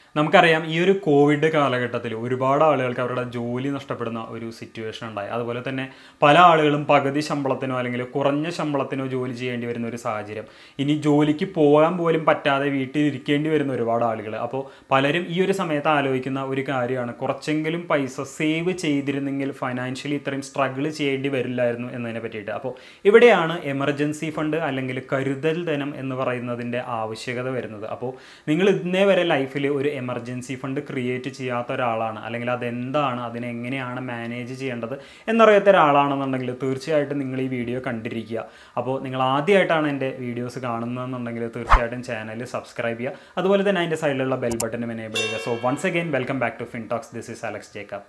നമുക്കറിയാം ഈ ഒരു കോവിഡ് കാലഘട്ടത്തിൽ ഒരുപാട് ആളുകൾക്ക് അവരുടെ ജോലി നഷ്ടപ്പെടുന്ന ഒരു സിറ്റുവേഷൻ ഉണ്ടായി അതുപോലെ തന്നെ പല ആളുകളും പകുതി ശമ്പളത്തിനോ അല്ലെങ്കിൽ കുറഞ്ഞ ശമ്പളത്തിനോ ജോലി ചെയ്യേണ്ടി വരുന്ന ഒരു സാഹചര്യം ഇനി ജോലിക്ക് പോകാൻ പോലും പറ്റാതെ വീട്ടിൽ ഇരിക്കേണ്ടി വരുന്ന ഒരുപാട് ആളുകൾ അപ്പോൾ പലരും ഈ ഒരു സമയത്ത് ആലോചിക്കുന്ന ഒരു കാര്യമാണ് കുറച്ചെങ്കിലും പൈസ സേവ് ചെയ്തിരുന്നെങ്കിൽ ഫൈനാൻഷ്യലി ഇത്രയും സ്ട്രഗിൾ ചെയ്യേണ്ടി വരില്ലായിരുന്നു എന്നതിനെ പറ്റിയിട്ട് അപ്പോൾ ഇവിടെയാണ് എമർജൻസി ഫണ്ട് അല്ലെങ്കിൽ കരുതൽ ധനം എന്ന് പറയുന്നതിൻ്റെ ആവശ്യകത വരുന്നത് അപ്പോൾ നിങ്ങൾ ഇന്നേ വരെ ലൈഫിൽ ഒരു എമർജൻസി ഫണ്ട് ക്രിയേറ്റ് ചെയ്യാത്ത ഒരാളാണ് അല്ലെങ്കിൽ അതെന്താണ് അതിനെ എങ്ങനെയാണ് മാനേജ് ചെയ്യേണ്ടത് എന്നറിയാത്ത ഒരാളാണെന്നുണ്ടെങ്കിൽ തീർച്ചയായിട്ടും നിങ്ങൾ ഈ വീഡിയോ കണ്ടിരിക്കുക അപ്പോൾ നിങ്ങൾ ആദ്യമായിട്ടാണ് എൻ്റെ വീഡിയോസ് കാണുന്നതെന്നുണ്ടെങ്കിൽ തീർച്ചയായിട്ടും ചാനൽ സബ്സ്ക്രൈബ് ചെയ്യുക അതുപോലെ തന്നെ അതിൻ്റെ സൈഡിലുള്ള ബെൽ ബട്ടനും എനേബിൾ ചെയ്യുക so once again welcome back to Fintalks this is Alex Jacob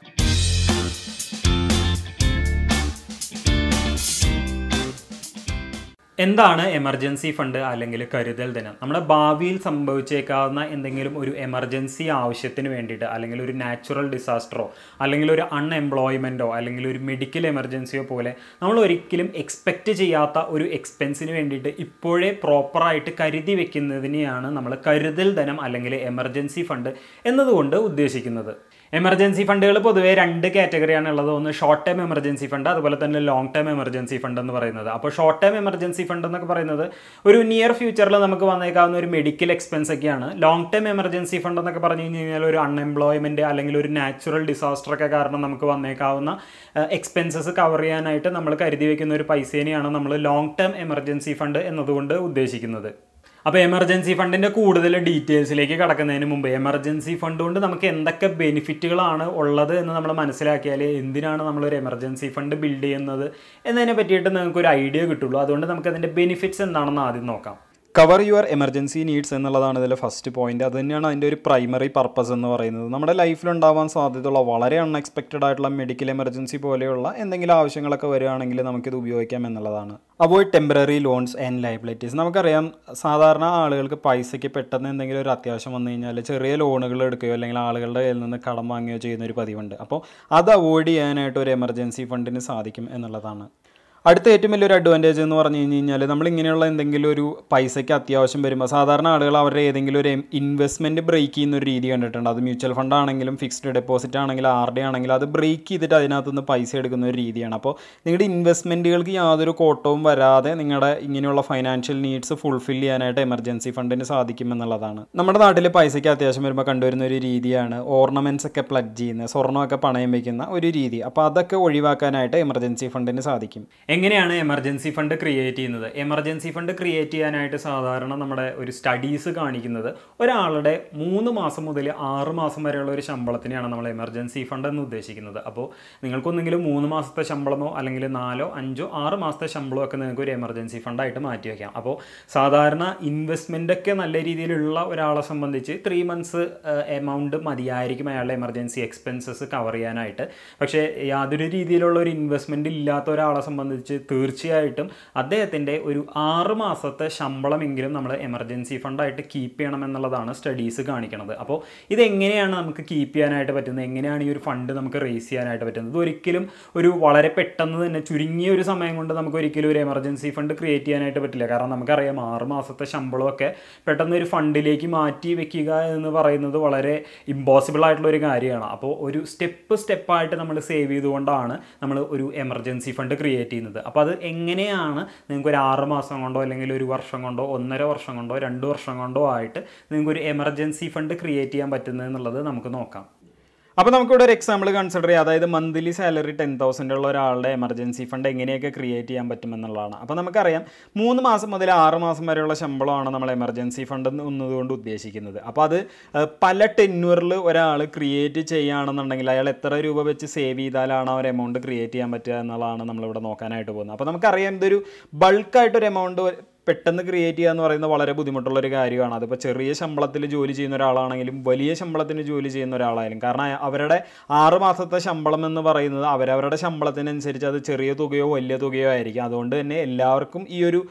എന്താണ് എമർജൻസി ഫണ്ട് അല്ലെങ്കിൽ കരുതൽ ധനം നമ്മുടെ ഭാവിയിൽ സംഭവിച്ചേക്കാവുന്ന എന്തെങ്കിലും ഒരു എമർജൻസി ആവശ്യത്തിന് വേണ്ടിയിട്ട് അല്ലെങ്കിൽ ഒരു നാച്ചുറൽ ഡിസാസ്റ്ററോ അല്ലെങ്കിൽ ഒരു അൺഎംപ്ലോയ്മെൻറ്റോ അല്ലെങ്കിൽ ഒരു മെഡിക്കൽ എമർജൻസിയോ പോലെ നമ്മൾ ഒരിക്കലും എക്സ്പെക്റ്റ് ചെയ്യാത്ത ഒരു എക്സ്പെൻസിന് വേണ്ടിയിട്ട് ഇപ്പോഴേ പ്രോപ്പറായിട്ട് കരുതി വെക്കുന്നതിനെയാണ് നമ്മൾ കരുതൽ ധനം അല്ലെങ്കിൽ എമർജൻസി ഫണ്ട് എന്നതുകൊണ്ട് ഉദ്ദേശിക്കുന്നത് എമർജൻസി ഫണ്ടുകൾ പൊതുവേ രണ്ട് കാറ്റഗറിയാണ് ഉള്ളത് ഒന്ന് ഷോർട്ട് ടേം എമർജൻസി ഫണ്ട് അതുപോലെ തന്നെ ലോങ് ടേം എമർജൻസി ഫണ്ട് എന്ന് പറയുന്നത് അപ്പോൾ ഷോർട്ട് ടേം എമർജൻസി ഫണ്ട് എന്നൊക്കെ പറയുന്നത് ഒരു നിയർ ഫ്യൂച്ചറിൽ നമുക്ക് വന്നേക്കാവുന്ന ഒരു മെഡിക്കൽ എക്സ്പെൻസ് ഒക്കെയാണ് ലോങ് ടേം എമർജൻസി ഫണ്ട് എന്നൊക്കെ പറഞ്ഞു കഴിഞ്ഞ് കഴിഞ്ഞാൽ ഒരു അൺഎംപ്ലോയ്മെൻറ്റ് അല്ലെങ്കിൽ ഒരു നാച്ചുറൽ ഡിസാസ്റ്റർ ഒക്കെ കാരണം നമുക്ക് വന്നേക്കാവുന്ന എക്സ്പെൻസസ് കവർ ചെയ്യാനായിട്ട് നമ്മൾ കരുതി വെക്കുന്ന ഒരു പൈസേനെയാണ് നമ്മൾ ലോങ് ടേം എമർജൻസി ഫണ്ട് എന്നതുകൊണ്ട് ഉദ്ദേശിക്കുന്നത് അപ്പോൾ എമർജൻസി ഫണ്ടിൻ്റെ കൂടുതൽ ഡീറ്റെയിൽസിലേക്ക് കടക്കുന്നതിന് മുമ്പ് എമർജൻസി ഫണ്ട് കൊണ്ട് നമുക്ക് എന്തൊക്കെ ബെനിഫിറ്റുകളാണ് ഉള്ളത് എന്ന് നമ്മൾ മനസ്സിലാക്കിയാൽ എന്തിനാണ് നമ്മളൊരു എമർജൻസി ഫണ്ട് ബിൽഡ് ചെയ്യുന്നത് എന്നതിനെ പറ്റിയിട്ട് നിങ്ങൾക്ക് ഒരു ഐഡിയ കിട്ടുള്ളൂ അതുകൊണ്ട് നമുക്ക് അതിൻ്റെ ബെനിഫിറ്റ്സ് എന്താണെന്ന് ആദ്യം നോക്കാം കവർ യുവർ എമർജൻസി നീഡ്സ് എന്നുള്ളതാണ് ഇതിലെ ഫസ്റ്റ് പോയിന്റ് അത് തന്നെയാണ് അതിൻ്റെ ഒരു പ്രൈമറി പർപ്പസ് എന്ന് പറയുന്നത് നമ്മുടെ ലൈഫിൽ ഉണ്ടാവാൻ സാധ്യതയുള്ള വളരെ അൺഎക്സ്പെക്റ്റഡ് ആയിട്ടുള്ള മെഡിക്കൽ എമർജൻസി പോലെയുള്ള എന്തെങ്കിലും ആവശ്യങ്ങളൊക്കെ വരികയാണെങ്കിൽ നമുക്കിത് ഉപയോഗിക്കാം എന്നുള്ളതാണ് avoid temporary loans and liabilities നമുക്കറിയാം സാധാരണ ആളുകൾക്ക് പൈസയ്ക്ക് പെട്ടെന്ന് എന്തെങ്കിലും ഒരു അത്യാവശ്യം വന്നു കഴിഞ്ഞാൽ ചെറിയ ലോണുകൾ എടുക്കുകയോ അല്ലെങ്കിൽ ആളുകളുടെ കയ്യിൽ നിന്ന് കടം വാങ്ങുകയോ ചെയ്യുന്ന ഒരു പതിവുണ്ട് അപ്പോൾ അത് അവോയ്ഡ് ചെയ്യാനായിട്ട് ഒരു എമർജൻസി ഫണ്ടിന് സാധിക്കും എന്നുള്ളതാണ് അടുത്ത ഏറ്റവും വലിയൊരു അഡ്വാൻറ്റേജ് എന്ന് പറഞ്ഞു കഴിഞ്ഞ് കഴിഞ്ഞാൽ നമ്മൾ ഇങ്ങനെയുള്ള എന്തെങ്കിലും ഒരു പൈസയ്ക്ക് അത്യാവശ്യം വരുമ്പോൾ സാധാരണ ആളുകൾ അവരുടെ ഏതെങ്കിലും ഒരു ഇൻവെസ്റ്റ്മെൻറ്റ് ബ്രേക്ക് ചെയ്യുന്ന ഒരു രീതി കണ്ടിട്ടുണ്ട് അത് മ്യൂച്വൽ ഫണ്ട് ആണെങ്കിലും ഫിക്സ്ഡ് ഡെപ്പോസിറ്റ് ആണെങ്കിലും ആർ ഡി ആണെങ്കിലും അത് ബ്രേക്ക് ചെയ്തിട്ട് അതിനകത്തുനിന്ന് പൈസ എടുക്കുന്ന ഒരു രീതിയാണ് അപ്പോൾ നിങ്ങളുടെ ഇൻവെസ്റ്റ്മെൻറ്റുകൾക്ക് യാതൊരു കോട്ടവും വരാതെ നിങ്ങളുടെ ഇങ്ങനെയുള്ള ഫൈനാൻഷ്യൽ നീഡ്സ് ഫുൾഫിൽ ചെയ്യാനായിട്ട് എമർജൻസി ഫണ്ടിന് സാധിക്കും എന്നുള്ളതാണ് നമ്മുടെ നാട്ടിൽ പൈസയ്ക്ക് അത്യാവശ്യം വരുമ്പോൾ കണ്ടുവരുന്ന ഒരു രീതിയാണ് ഓർണമെൻറ്റ്സ് ഒക്കെ പ്ലഗ് ചെയ്യുന്നത് സ്വർണ്ണമൊക്കെ പണയം വയ്ക്കുന്ന ഒരു രീതി അപ്പോൾ അതൊക്കെ ഒഴിവാക്കാനായിട്ട് എമർജൻസി ഫണ്ടിന് സാധിക്കും എങ്ങനെയാണ് എമർജൻസി ഫണ്ട് ക്രിയേറ്റ് ചെയ്യുന്നത് എമർജൻസി ഫണ്ട് ക്രിയേറ്റ് ചെയ്യാനായിട്ട് സാധാരണ നമ്മുടെ ഒരു സ്റ്റഡീസ് കാണിക്കുന്നത് ഒരാളുടെ മൂന്ന് മാസം മുതൽ ആറ് മാസം വരെയുള്ള ഒരു ശമ്പളത്തിനെയാണ് നമ്മൾ എമർജൻസി ഫണ്ട് എന്ന് ഉദ്ദേശിക്കുന്നത് അപ്പോൾ നിങ്ങൾക്കൊന്നെങ്കിലും മൂന്ന് മാസത്തെ ശമ്പളമോ അല്ലെങ്കിൽ നാലോ അഞ്ചോ ആറ് മാസത്തെ ശമ്പളമോ ഒക്കെ നിങ്ങൾക്ക് ഒരു എമർജൻസി ഫണ്ടായിട്ട് മാറ്റി വയ്ക്കാം അപ്പോൾ സാധാരണ ഇൻവെസ്റ്റ്മെൻ്റ് ഒക്കെ നല്ല രീതിയിലുള്ള ഒരാളെ സംബന്ധിച്ച് ത്രീ മന്ത്സ് എമൗണ്ട് മതിയായിരിക്കും അയാളുടെ എമർജൻസി എക്സ്പെൻസസ് കവർ ചെയ്യാനായിട്ട് പക്ഷേ യാതൊരു രീതിയിലുള്ള ഒരു ഇൻവെസ്റ്റ്മെൻറ്റ് ഇല്ലാത്ത ഒരാളെ സംബന്ധിച്ച് തീർച്ചയായിട്ടും അദ്ദേഹത്തിൻ്റെ ഒരു ആറ് മാസത്തെ ശമ്പളമെങ്കിലും നമ്മൾ എമർജൻസി ഫണ്ടായിട്ട് കീപ്പ് ചെയ്യണം എന്നുള്ളതാണ് സ്റ്റഡീസ് കാണിക്കുന്നത് അപ്പോൾ ഇതെങ്ങനെയാണ് നമുക്ക് കീപ്പ് ചെയ്യാനായിട്ട് പറ്റുന്നത് എങ്ങനെയാണ് ഈ ഒരു ഫണ്ട് നമുക്ക് റേസ് ചെയ്യാനായിട്ട് പറ്റുന്നത് ഇതൊരിക്കലും ഒരു വളരെ പെട്ടെന്ന് തന്നെ ചുരുങ്ങിയ ഒരു സമയം കൊണ്ട് നമുക്ക് ഒരിക്കലും ഒരു എമർജൻസി ഫണ്ട് ക്രിയേറ്റ് ചെയ്യാനായിട്ട് പറ്റില്ല കാരണം നമുക്കറിയാം ആറ് മാസത്തെ ശമ്പളമൊക്കെ പെട്ടെന്ന് ഒരു ഫണ്ടിലേക്ക് മാറ്റി വെക്കുക എന്ന് പറയുന്നത് വളരെ ഇമ്പോസിബിൾ ആയിട്ടുള്ള ഒരു കാര്യമാണ് അപ്പോൾ ഒരു സ്റ്റെപ്പ് സ്റ്റെപ്പായിട്ട് നമ്മൾ സേവ് ചെയ്തുകൊണ്ടാണ് നമ്മൾ ഒരു എമർജൻസി ഫണ്ട് ക്രിയേറ്റ് ചെയ്യുന്നത് അപ്പോൾ അത് എങ്ങനെയാണ് നിങ്ങൾക്ക് ഒരു ആറ് മാസം കൊണ്ടോ അല്ലെങ്കിൽ ഒരു വർഷം കൊണ്ടോ ഒന്നര വർഷം കൊണ്ടോ രണ്ട് വർഷം കൊണ്ടോ ആയിട്ട് നിങ്ങൾക്ക് ഒരു എമർജൻസി ഫണ്ട് ക്രിയേറ്റ് ചെയ്യാൻ പറ്റുന്നത് എന്നുള്ളത് നമുക്ക് നോക്കാം അപ്പോൾ നമുക്കിവിടെ ഒരു എക്സാമ്പിൾ കൺസിഡർ ചെയ്യാം അതായത് മന്ത്ലി സാലറി ടെൻ തൗസൻഡ് ഉള്ള ഒരാളുടെ എമർജൻസി ഫണ്ട് എങ്ങനെയൊക്കെ ക്രിയേറ്റ് ചെയ്യാൻ പറ്റുമെന്നുള്ളതാണ് അപ്പോൾ നമുക്കറിയാം മൂന്ന് മാസം മുതൽ ആറ് മാസം വരെയുള്ള ശമ്പളമാണ് നമ്മൾ എമർജൻസി ഫണ്ട് എന്നതുകൊണ്ട് ഉദ്ദേശിക്കുന്നത് അപ്പോൾ അത് ഏഹ്, പല ടെന്യൂറിൽ ഒരാൾ ക്രിയേറ്റ് ചെയ്യുകയാണെന്നുണ്ടെങ്കിൽ അയാൾ എത്ര രൂപ വെച്ച് സേവ് ചെയ്താലാണ് ആ ഒരു എമൗണ്ട് ക്രിയേറ്റ് ചെയ്യാൻ പറ്റുക എന്നുള്ളതാണ് നമ്മളിവിടെ നോക്കാനായിട്ട് പോകുന്നത് അപ്പോൾ നമുക്കറിയാം ഇതൊരു ബൾക്കായിട്ടൊരു എമൗണ്ട് പെട്ടെന്ന് ക്രിയേറ്റ് ചെയ്യുക എന്ന് പറയുന്നത് വളരെ ബുദ്ധിമുട്ടുള്ള ഒരു കാര്യമാണ് അതിപ്പോൾ ചെറിയ ശമ്പളത്തിൽ ജോലി ചെയ്യുന്ന ഒരാളാണെങ്കിലും വലിയ ശമ്പളത്തിന് ജോലി ചെയ്യുന്ന ഒരാളായാലും കാരണം അവരുടെ ആറ് മാസത്തെ ശമ്പളം എന്ന് പറയുന്നത് അവരവരുടെ ശമ്പളത്തിനനുസരിച്ച് അത് ചെറിയ തുകയോ വലിയ തുകയോ ആയിരിക്കും അതുകൊണ്ട് തന്നെ എല്ലാവർക്കും ഈ ഒരു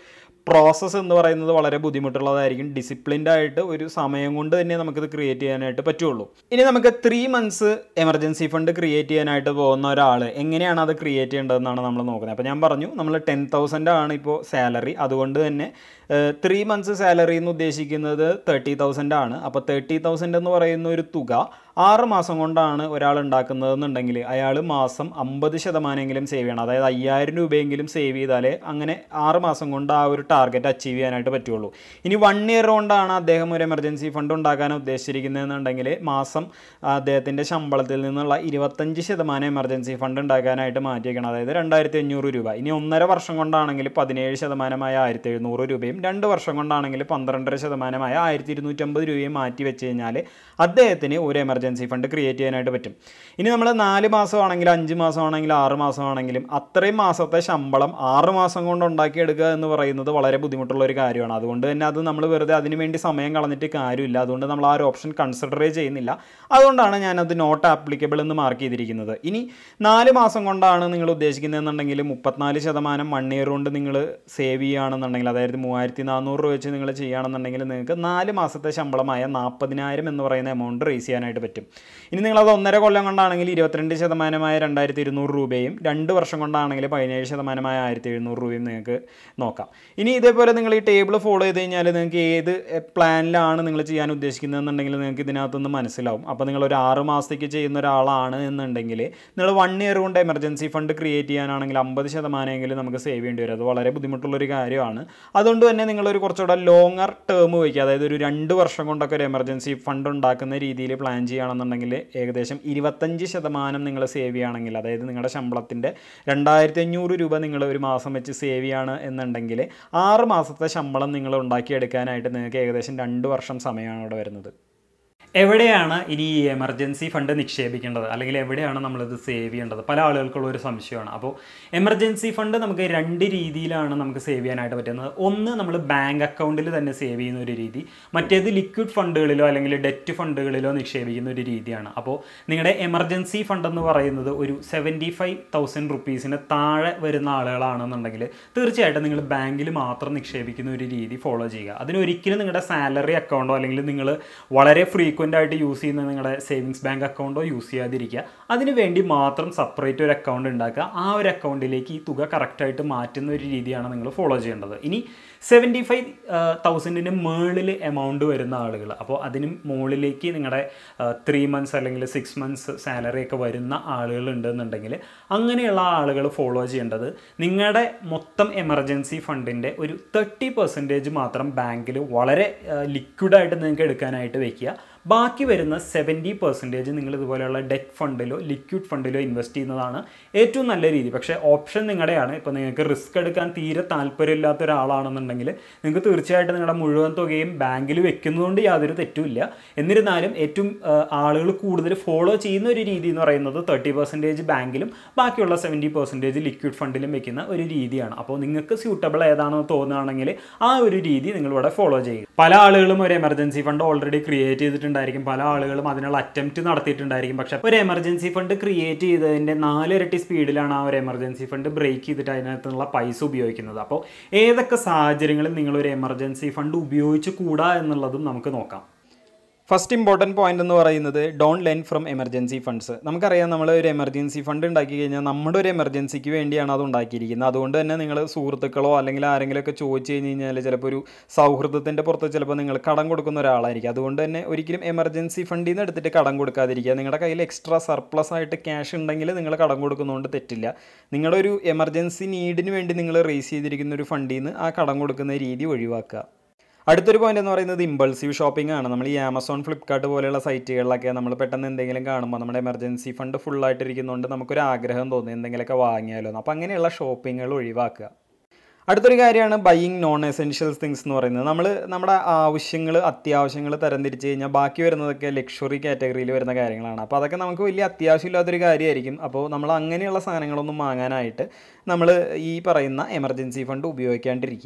പ്രോസസ്സ് എന്ന് പറയുന്നത് വളരെ ബുദ്ധിമുട്ടുള്ളതായിരിക്കും ഡിസിപ്ലിൻഡ് ആയിട്ട് ഒരു സമയം കൊണ്ട് തന്നെ നമുക്കിത് ക്രിയേറ്റ് ചെയ്യാനായിട്ട് പറ്റുള്ളൂ ഇനി നമുക്ക് three months emergency fund create ചെയ്യാനായിട്ട് പോകുന്ന ഒരാൾ എങ്ങനെയാണ് അത് ക്രിയേറ്റ് ചെയ്യേണ്ടതെന്നാണ് നമ്മൾ നോക്കുന്നത് അപ്പോൾ ഞാൻ പറഞ്ഞു നമ്മൾ ടെൻ തൗസൻഡ് ആണ് ഇപ്പോൾ സാലറി അതുകൊണ്ട് തന്നെ ത്രീ മന്ത്സ് സാലറി എന്ന് ഉദ്ദേശിക്കുന്നത് തേർട്ടി തൗസൻഡ് ആണ് അപ്പോൾ തേർട്ടി തൗസൻഡ് എന്ന് പറയുന്ന ഒരു തുക ആറ് മാസം കൊണ്ടാണ് ഒരാൾ ഉണ്ടാക്കുന്നതെന്നുണ്ടെങ്കിൽ അയാൾ മാസം അമ്പത് ശതമാനമെങ്കിലും സേവ് ചെയ്യണം അതായത് അയ്യായിരം രൂപയെങ്കിലും സേവ് ചെയ്താലേ അങ്ങനെ ആറ് മാസം കൊണ്ട് ആ ഒരു ടാർഗറ്റ് അച്ചീവ് ചെയ്യാനായിട്ട് പറ്റുള്ളൂ ഇനി വൺ ഇയർ കൊണ്ടാണ് അദ്ദേഹം ഒരു എമർജൻസി ഫണ്ട് ഉണ്ടാക്കാൻ ഉദ്ദേശിച്ചിരിക്കുന്നതെന്നുണ്ടെങ്കിൽ മാസം അദ്ദേഹത്തിൻ്റെ ശമ്പളത്തിൽ നിന്നുള്ള ഇരുപത്തഞ്ച് ശതമാനം എമർജൻസി ഫണ്ട് ഉണ്ടാക്കാനായിട്ട് മാറ്റിയേക്കണം അതായത് രണ്ടായിരത്തി അഞ്ഞൂറ് രൂപ ഇനി ഒന്നര വർഷം കൊണ്ടാണെങ്കിൽ പതിനേഴ് ശതമാനമായ ആയിരത്തി എഴുന്നൂറ് രൂപയും രണ്ട് വർഷം കൊണ്ടാണെങ്കിൽ പന്ത്രണ്ടര ശതമാനമായ ആയിരത്തി ഇരുന്നൂറ്റമ്പത് രൂപയും മാറ്റി വെച്ച് കഴിഞ്ഞാൽ അദ്ദേഹത്തിന് ഒരു എമർജൻസി ഫണ്ട് ക്രിയേറ്റ് ചെയ്യാനായിട്ട് പറ്റും ഇനി നമ്മൾ നാല് മാസമാണെങ്കിലും അഞ്ച് മാസമാണെങ്കിലും ആറ് മാസമാണെങ്കിലും അത്രയും മാസത്തെ ശമ്പളം ആറ് മാസം കൊണ്ട് ഉണ്ടാക്കിയെടുക്കുക എന്ന് പറയുന്നത് വളരെ ബുദ്ധിമുട്ടുള്ള ഒരു കാര്യമാണ് അതുകൊണ്ട് തന്നെ അത് നമ്മൾ വെറുതെ അതിന് വേണ്ടി സമയം കളഞ്ഞിട്ട് കാര്യമില്ല അതുകൊണ്ട് നമ്മൾ ആ ഒരു ഓപ്ഷൻ കൺസിഡറേ ചെയ്യുന്നില്ല അതുകൊണ്ടാണ് ഞാനത് നോട്ട് ആപ്ലിക്കബിൾ എന്ന് മാർക്ക് ചെയ്തിരിക്കുന്നത് ഇനി നാല് മാസം കൊണ്ടാണ് നിങ്ങൾ ഉദ്ദേശിക്കുന്നതെന്നുണ്ടെങ്കിൽ മുപ്പത്തിനാല് ശതമാനം വൺ ഇയർ കൊണ്ട് നിങ്ങൾ സേവ് ചെയ്യുകയാണെന്നുണ്ടെങ്കിൽ അതായത് മൂവായിരത്തി നാനൂറ് രൂപ വെച്ച് നിങ്ങൾ ചെയ്യുകയാണെന്നുണ്ടെങ്കിൽ നിങ്ങൾക്ക് നാല് മാസത്തെ ശമ്പളമായ നാൽപ്പതിനായിരം എന്ന് പറയുന്ന എമൗണ്ട് റേസ് ചെയ്യാനായിട്ട് പറ്റും ഇനി നിങ്ങളത് ഒന്നര കൊല്ലം കൊണ്ടാണെങ്കിൽ ഇരുപത്തിരണ്ട് ശതമാനമായ രണ്ടായിരത്തി ഇരുന്നൂറ് രൂപയും രണ്ട് വർഷം കൊണ്ടാണെങ്കിൽ പതിനേഴ് ശതമാനമായ ആയിരത്തി എഴുന്നൂറ് രൂപയും നിങ്ങൾക്ക് നോക്കാം ഇനി ഇതേപോലെ നിങ്ങൾ ഈ ടേബിൾ ഫോളോ ചെയ്ത് കഴിഞ്ഞാൽ നിങ്ങൾക്ക് ഏത് പ്ലാനിലാണ് നിങ്ങൾ ചെയ്യാൻ ഉദ്ദേശിക്കുന്നതെന്നുണ്ടെങ്കിൽ നിങ്ങൾക്ക് ഇതിനകത്തുനിന്ന് മനസ്സിലാവും അപ്പോൾ നിങ്ങൾ ഒരു ആറ് മാസത്തേക്ക് ചെയ്യുന്ന ഒരാളാണ് എന്നുണ്ടെങ്കിൽ നിങ്ങൾ വൺ ഇയർ കൊണ്ട് എമർജൻസി ഫണ്ട് ക്രിയേറ്റ് ചെയ്യാനാണെങ്കിൽ അമ്പത് ശതമാനമെങ്കിലും നമുക്ക് സേവ് ചെയ്യേണ്ടി വരും അത് വളരെ ബുദ്ധിമുട്ടുള്ളൊരു കാര്യമാണ് അതുകൊണ്ട് തന്നെ നിങ്ങളൊരു കുറച്ചുകൂടെ ലോങ്ങർ ടേം വയ്ക്കുക അതായത് ഒരു രണ്ട് വർഷം കൊണ്ടൊക്കെ ഒരു എമർജൻസി ഫണ്ട് ഉണ്ടാക്കുന്ന രീതിയിൽ പ്ലാൻ ചെയ്യുകയാണെന്നുണ്ടെങ്കിൽ ഏകദേശം ഇരുപത്തഞ്ച് ശതമാനം നിങ്ങൾ സേവ് ചെയ്യുകയാണെങ്കിൽ അതായത് നിങ്ങളുടെ ശമ്പളത്തിൻ്റെ രണ്ടായിരത്തി അഞ്ഞൂറ് രൂപ നിങ്ങൾ ഒരു മാസം വെച്ച് സേവ് ചെയ്യാണ് എന്നുണ്ടെങ്കിൽ ആറ് മാസത്തെ ശമ്പളം നിങ്ങൾ ഉണ്ടാക്കിയെടുക്കാനായിട്ട് നിങ്ങൾക്ക് ഏകദേശം രണ്ട് വർഷം സമയമാണ് ഇവിടെ വരുന്നത് എവിടെയാണ് ഇനി ഈ എമർജൻസി ഫണ്ട് നിക്ഷേപിക്കേണ്ടത് അല്ലെങ്കിൽ എവിടെയാണ് നമ്മളിത് സേവ് ചെയ്യേണ്ടത് പല ആളുകൾക്കുള്ള ഒരു സംശയമാണ് അപ്പോൾ എമർജൻസി ഫണ്ട് നമുക്ക് രണ്ട് രീതിയിലാണ് നമുക്ക് സേവ് ചെയ്യാനായിട്ട് പറ്റുന്നത് ഒന്ന് നമ്മൾ ബാങ്ക് അക്കൗണ്ടിൽ തന്നെ സേവ് ചെയ്യുന്ന ഒരു രീതി മറ്റേത് ലിക്വിഡ് ഫണ്ടുകളിലോ അല്ലെങ്കിൽ ഡെറ്റ് ഫണ്ടുകളിലോ നിക്ഷേപിക്കുന്ന ഒരു രീതിയാണ് അപ്പോൾ നിങ്ങളുടെ എമർജൻസി ഫണ്ട് എന്ന് പറയുന്നത് ഒരു സെവൻറ്റി ഫൈവ് തൗസൻഡ് റുപ്പീസിന് താഴെ വരുന്ന ആളുകളാണെന്നുണ്ടെങ്കിൽ തീർച്ചയായിട്ടും നിങ്ങൾ ബാങ്കിൽ മാത്രം നിക്ഷേപിക്കുന്ന ഒരു രീതി ഫോളോ ചെയ്യുക അതിനൊരിക്കലും നിങ്ങളുടെ സാലറി അക്കൗണ്ടോ അല്ലെങ്കിൽ നിങ്ങൾ വളരെ ഫ്രീക്വൻ്റ് ആയിട്ട് യൂസ് ചെയ്യുന്ന നിങ്ങളുടെ സേവിങ്സ് ബാങ്ക് അക്കൗണ്ടോ യൂസ് ചെയ്യാതിരിക്കുക അതിന് വേണ്ടി മാത്രം സെപ്പറേറ്റ് ഒരു അക്കൗണ്ട് ഉണ്ടാക്കുക ആ ഒരു അക്കൗണ്ടിലേക്ക് ഈ തുക കറക്റ്റായിട്ട് മാറ്റുന്ന ഒരു രീതിയാണ് നിങ്ങൾ ഫോളോ ചെയ്യേണ്ടത് ഇനി സെവൻറ്റി ഫൈവ് തൗസൻഡിന് മുകളിൽ എമൗണ്ട് വരുന്ന ആളുകൾ അപ്പോൾ അതിന് മുകളിലേക്ക് നിങ്ങളുടെ ത്രീ മന്ത്സ് അല്ലെങ്കിൽ സിക്സ് മന്ത്സ് സാലറി ഒക്കെ വരുന്ന ആളുകൾ ഉണ്ടെന്നുണ്ടെങ്കിൽ അങ്ങനെയുള്ള ആളുകൾ ഫോളോ ചെയ്യേണ്ടത് നിങ്ങളുടെ മൊത്തം എമർജൻസി ഫണ്ടിൻ്റെ ഒരു തേർട്ടി പെർസെൻറ്റേജ് മാത്രം ബാങ്കിൽ വളരെ ലിക്വിഡായിട്ട് നിങ്ങൾക്ക് എടുക്കാനായിട്ട് വെക്കുക ബാക്കി വരുന്ന സെവൻറ്റി പെർസെൻറ്റേജ് നിങ്ങൾ ഇതുപോലെയുള്ള ഡെറ്റ് ഫണ്ടിലോ ലിക്വിഡ് ഫണ്ടിലോ ഇൻവെസ്റ്റ് ചെയ്യുന്നതാണ് ഏറ്റവും നല്ല രീതി പക്ഷേ ഓപ്ഷൻ നിങ്ങളുടെയാണ് ഇപ്പോൾ നിങ്ങൾക്ക് റിസ്ക് എടുക്കാൻ തീരെ താല്പര്യമില്ലാത്ത ഒരാളാണെന്നുണ്ടെങ്കിൽ നിങ്ങൾക്ക് തീർച്ചയായിട്ടും നിങ്ങളുടെ മുഴുവൻ തുകയും ബാങ്കിൽ വെക്കുന്നതുകൊണ്ട് യാതൊരു തെറ്റുമില്ല എന്നിരുന്നാലും ഏറ്റവും ആളുകൾ കൂടുതൽ ഫോളോ ചെയ്യുന്ന ഒരു രീതി എന്ന് പറയുന്നത് തേർട്ടി പെർസെൻറ്റേജ് ബാങ്കിലും ബാക്കിയുള്ള സെവൻറ്റി പെർസെൻറ്റേജ് ലിക്വിഡ് ഫണ്ടിലും വെക്കുന്ന ഒരു രീതിയാണ് അപ്പോൾ നിങ്ങൾക്ക് സ്യൂട്ടബിൾ ഏതാണെന്ന് തോന്നുകയാണെങ്കിൽ ആ ഒരു രീതി നിങ്ങളിവിടെ ഫോളോ ചെയ്യുക പല ആളുകളും ഒരു എമർജൻസി ഫണ്ട് ഓൾറെഡി ക്രിയേറ്റ് ചെയ്തിട്ടുണ്ടായിരിക്കും പല ആളുകളും അതിനുള്ള അറ്റംപ്റ്റ് നടത്തിയിട്ടുണ്ടായിരിക്കും പക്ഷേ ഒരു എമർജൻസി ഫണ്ട് ക്രിയേറ്റ് ചെയ്തതിൻ്റെ നാലിരട്ടി സ്പീഡിലാണ് ആ ഒരു എമർജൻസി ഫണ്ട് ബ്രേക്ക് ചെയ്തിട്ട് അതിനകത്തുള്ള പൈസ ഉപയോഗിക്കുന്നത് അപ്പോൾ ഏതൊക്കെ സാഹചര്യങ്ങളിൽ നിങ്ങൾ ഒരു എമർജൻസി ഫണ്ട് ഉപയോഗിച്ച് കൂടാ എന്നുള്ളതും നമുക്ക് നോക്കാം ഫസ്റ്റ് ഇമ്പോർട്ടൻറ്റ് പോയിന്റ് എന്ന് പറയുന്നത് don't lend from emergency funds നമുക്കറിയാം നമ്മൾ ഒരു എമർജൻസി ഫണ്ട് ഉണ്ടാക്കി കഴിഞ്ഞാൽ നമ്മുടെ ഒരു എമർജൻസിക്ക് വേണ്ടിയാണ് അത് ഉണ്ടാക്കിയിരിക്കുന്നത് അതുകൊണ്ട് തന്നെ നിങ്ങൾ സുഹൃത്തുക്കളോ അല്ലെങ്കിൽ ആരെങ്കിലുമൊക്കെ ചോദിച്ചു കഴിഞ്ഞ് കഴിഞ്ഞാൽ ചിലപ്പോൾ ഒരു സൗഹൃദത്തിൻ്റെ പുറത്ത് ചിലപ്പോൾ നിങ്ങൾ കടം കൊടുക്കുന്ന ഒരാളായിരിക്കും അതുകൊണ്ട് തന്നെ ഒരിക്കലും എമർജൻസി ഫണ്ടിൽ നിന്ന് എടുത്തിട്ട് കടം കൊടുക്കാതിരിക്കുക നിങ്ങളുടെ കയ്യിൽ എക്സ്ട്രാ സർപ്ലസ് ആയിട്ട് ക്യാഷ് ഉണ്ടെങ്കിൽ നിങ്ങൾ കടം കൊടുക്കുന്നതുകൊണ്ട് തെറ്റില്ല നിങ്ങളുടെ ഒരു എമർജൻസി നീഡിന് വേണ്ടി നിങ്ങൾ റേസ് ചെയ്തിരിക്കുന്ന ഒരു ഫണ്ടിൽ നിന്ന് ആ കടം കൊടുക്കുന്ന രീതി ഒഴിവാക്കുക അടുത്തൊരു പോയിന്റ് എന്ന് പറയുന്നത് ഇമ്പൾസീവ് ഷോപ്പിംഗ് ആണ് നമ്മൾ ഈ ആമസോൺ ഫ്ലിപ്കാർട്ട് പോലെയുള്ള സൈറ്റുകളിലൊക്കെ നമ്മൾ പെട്ടെന്ന് എന്തെങ്കിലും കാണുമ്പോൾ നമ്മുടെ എമർജൻസി ഫണ്ട് ഫുള്ളായിട്ടിരിക്കുന്നതുകൊണ്ട് നമുക്കൊരു ആഗ്രഹം തോന്നി എന്തെങ്കിലുമൊക്കെ വാങ്ങിയാലോ അപ്പോൾ അങ്ങനെയുള്ള ഷോപ്പിങ്ങുകൾ ഒഴിവാക്കുക അടുത്തൊരു കാര്യമാണ് ബൈയിങ് നോൺ എസെൻഷ്യൽസ് തിങ്സ് എന്ന് പറയുന്നത് നമ്മൾ നമ്മുടെ ആവശ്യങ്ങൾ അത്യാവശ്യങ്ങൾ തരംതിരിച്ച് കഴിഞ്ഞാൽ ബാക്കി വരുന്നതൊക്കെ ലക്ഷറി കാറ്റഗറിയിൽ വരുന്ന കാര്യങ്ങളാണ് അപ്പോൾ അതൊക്കെ നമുക്ക് വലിയ അത്യാവശ്യമില്ലാത്തൊരു കാര്യമായിരിക്കും അപ്പോൾ നമ്മൾ അങ്ങനെയുള്ള സാധനങ്ങളൊന്നും വാങ്ങാനായിട്ട് നമ്മൾ ഈ പറയുന്ന എമർജൻസി ഫണ്ട് ഉപയോഗിക്കാണ്ടിരിക്കുക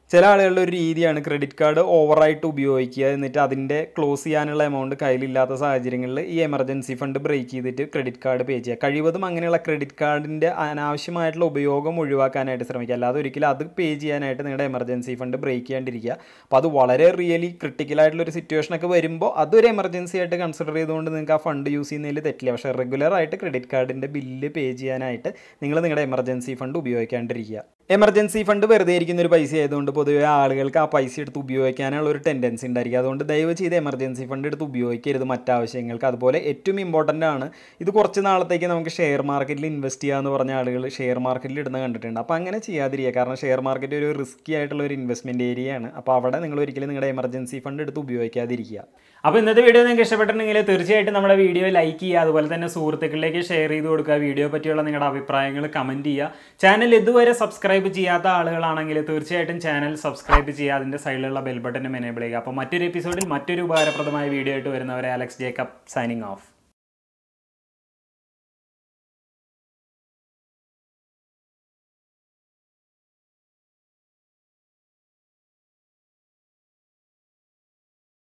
ചില ആളുകളുടെ ഒരു രീതിയാണ് ക്രെഡിറ്റ് കാർഡ് ഓവറായിട്ട് ഉപയോഗിക്കുക എന്നിട്ട് അതിൻ്റെ ക്ലോസ് ചെയ്യാനുള്ള എമൗണ്ട് കയ്യിലില്ലാത്ത സാഹചര്യങ്ങളിൽ ഈ എമർജൻസി ഫണ്ട് ബ്രേക്ക് ചെയ്തിട്ട് ക്രെഡിറ്റ് കാർഡ് പേ ചെയ്യുക കഴിവതും അങ്ങനെയുള്ള ക്രെഡിറ്റ് കാർഡിൻ്റെ അനാവശ്യമായിട്ടുള്ള ഉപയോഗം ഒഴിവാക്കാനായിട്ട് ശ്രമിക്കുക അല്ലാതെ ഒരിക്കലും അത് പേ ചെയ്യാനായിട്ട് നിങ്ങളുടെ എമർജൻസി ഫണ്ട് ബ്രേക്ക് ചെയ്യാണ്ടിരിക്കുക അപ്പോൾ അത് വളരെ റിയലി ക്രിട്ടിക്കലായിട്ടുള്ള ഒരു സിറ്റുവേഷനൊക്കെ വരുമ്പോൾ അതൊരു എമർജൻസി ആയിട്ട് കൺസിഡർ ചെയ്തുകൊണ്ട് നിങ്ങൾക്ക് ആ ഫണ്ട് യൂസ് ചെയ്യുന്നതിൽ തെറ്റില്ല പക്ഷേ റെഗുലറായിട്ട് ക്രെഡിറ്റ് കാർഡിൻ്റെ ബില്ല് പേ ചെയ്യാനായിട്ട് നിങ്ങൾ നിങ്ങളുടെ എമർജൻസി ഫണ്ട് ഉപയോഗിക്കാണ്ടിരിക്കുക എമർജൻസി ഫണ്ട് വെറുതെ ഇരിക്കുന്ന ഒരു പൈസ ആയതുകൊണ്ട് പൊതുവെ ആളുകൾക്ക് ആ പൈസ എടുത്ത് ഉപയോഗിക്കാനുള്ള ഒരു ടെൻഡൻസി ഉണ്ടായിരിക്കും അതുകൊണ്ട് ദയവ് ചെയ്ത് എമർജൻസി ഫണ്ട് എടുത്ത് ഉപയോഗിക്കരുത് മറ്റാവശ്യങ്ങൾക്ക് അതുപോലെ ഏറ്റവും ഇമ്പോർട്ടൻ്റ് ആണ് ഇത് കുറച്ച് നാളത്തേക്ക് നമുക്ക് ഷെയർ മാർക്കറ്റിൽ ഇൻവെസ്റ്റ് ചെയ്യാന്ന് പറഞ്ഞ ആളുകൾ ഷെയർ മാർക്കറ്റിൽ ഇടുന്ന കണ്ടിട്ടുണ്ട് അപ്പോൾ അങ്ങനെ ചെയ്യാതിരിക്കുക കാരണം ഷെയർ മാർക്കറ്റ് ഒരു റിസ്ക്കി ആയിട്ടുള്ള ഒരു ഇൻവെസ്റ്റ്മെൻറ്റ് ഏരിയയാണ് അപ്പോൾ അവിടെ നിങ്ങൾ ഒരിക്കലും നിങ്ങളുടെ എമർജൻസി ഫണ്ട് എടുത്ത് ഉപയോഗിക്കാതിരിക്കുക അപ്പോൾ ഇന്നത്തെ വീഡിയോ നിങ്ങൾക്ക് ഇഷ്ടപ്പെട്ടിട്ടുണ്ടെങ്കിൽ തീർച്ചയായിട്ടും നമ്മുടെ വീഡിയോ ലൈക്ക് ചെയ്യുക അതുപോലെ തന്നെ സുഹൃത്തുക്കളിലേക്ക് ഷെയർ ചെയ്ത് കൊടുക്കുക വീഡിയോ പറ്റിയുള്ള നിങ്ങളുടെ അഭിപ്രായങ്ങൾ കമൻറ്റ് ചെയ്യുക ചാനൽ ഇതുവരെ സബ്സ്ക്രൈബ് ചെയ്യാത്ത ആളുകളാണെങ്കിൽ തീർച്ചയായിട്ടും ചാനൽ സബ്സ്ക്രൈബ് ചെയ്യുക അതിൻ്റെ സൈഡിലുള്ള ബെൽ ബട്ടനും എനേബിൾ ചെയ്യുക അപ്പോൾ മറ്റൊരു എപ്പിസോഡിൽ മറ്റൊരു ഉപകാരപ്രദമായ വീഡിയോ ആയിട്ട് വരുന്നവരെ അലക്സ് ജേക്കബ് സൈനിങ് ഓഫ്